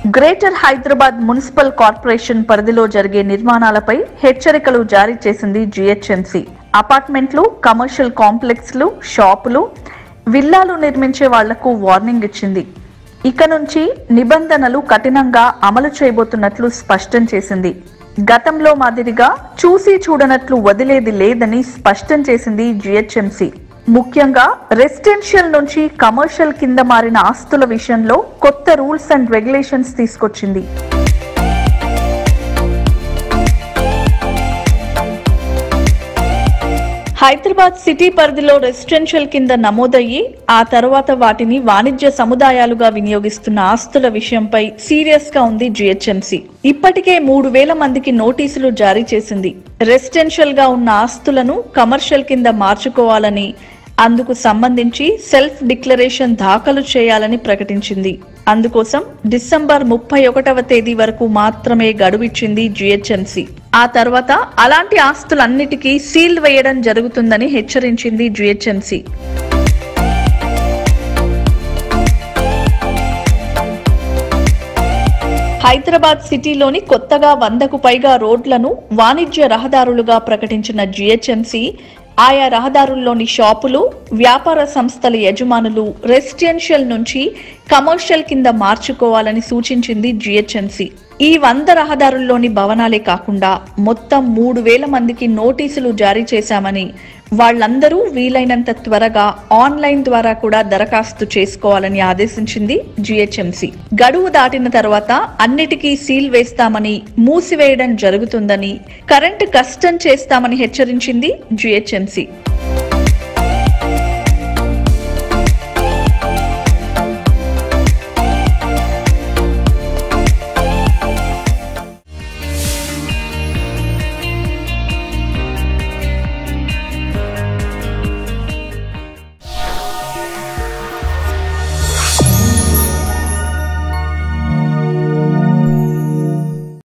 greater Hyderabad municipal corporation పరిధిలో జరిగే నిర్మాణాలపై హెచ్చరికలు జారీ చేసింది జీహెచ్ఎంసీ అపార్ట్మెంట్లు కమర్షియల్ కాంప్లెక్స్లు షాపులు విల్లాలు నిర్మించే వాళ్లకు వార్నింగ్ ఇచ్చింది ఇక నుంచి నిబంధనలు కఠినంగా అమలు చేయబోతున్నట్లు స్పష్టం చేసింది గతంలో మాదిరిగా చూసి చూడనట్లు వదిలేది లేదని స్పష్టం చేసింది జీహెచ్ఎంసీ ముఖ్యంగా రెసిడెన్షియల్ నుంచి కమర్షియల్ కింద మారిన ఆస్తుల విషయంలో కొత్త రూల్స్ అండ్ రెగ్యులేషన్స్ తీసుకొచ్చింది హైదరాబాద్ సిటీ పరిధిలో రెసిడెన్షియల్ కింద నమోదయ్యి ఆ తర్వాత వాటిని వాణిజ్య సముదాయాలుగా వినియోగిస్తున్న ఆస్తుల విషయంపై సీరియస్ గా ఉంది జిహెచ్ఎంసీ ఇప్పటికే మూడు వేల మందికి నోటీసులు జారీ చేసింది రెసిడెన్షియల్ గా ఉన్న ఆస్తులను కమర్షియల్ కింద మార్చుకోవాలని అందుకు సంబంధించి సెల్ఫ్ డిక్లరేషన్ దాఖలు చేయాలని ప్రకటించింది అందుకోసం డిసెంబర్ ముప్పై ఒకటవ తేదీ వరకు మాత్రమే గడువిచ్చింది జిహెచ్ఎంసీ ఆ తర్వాత అలాంటి ఆస్తులన్నిటికీ సీల్ వేయడం జరుగుతుందని హెచ్చరించింది జిహెచ్ఎంసీ హైదరాబాద్ సిటీలోని కొత్తగా వందకు పైగా రోడ్లను వాణిజ్య రహదారులుగా ప్రకటించిన జిహెచ్ఎంసీ ఆయా రహదారుల్లోని షాపులు వ్యాపార సంస్థల యజమానులు రెసిడెన్షియల్ నుంచి కమర్షియల్ కింద మార్చుకోవాలని సూచించింది జిహెచ్ఎంసీ ఈ వంద రహదారుల్లోని భవనాలే కాకుండా మొత్తం మూడు వేల మందికి నోటీసులు జారీ చేశామని వాళ్ళందరూ వీలైనంత త్వరగా ఆన్లైన్ ద్వారా కూడా దరఖాస్తు చేసుకోవాలని ఆదేశించింది జిహెచ్ఎంసీ గడువు దాటిన తర్వాత అన్నిటికీ సీల్ వేస్తామని మూసివేయడం జరుగుతుందని కరెంటు కష్టం చేస్తామని హెచ్చరించింది జిహెచ్ఎంసీ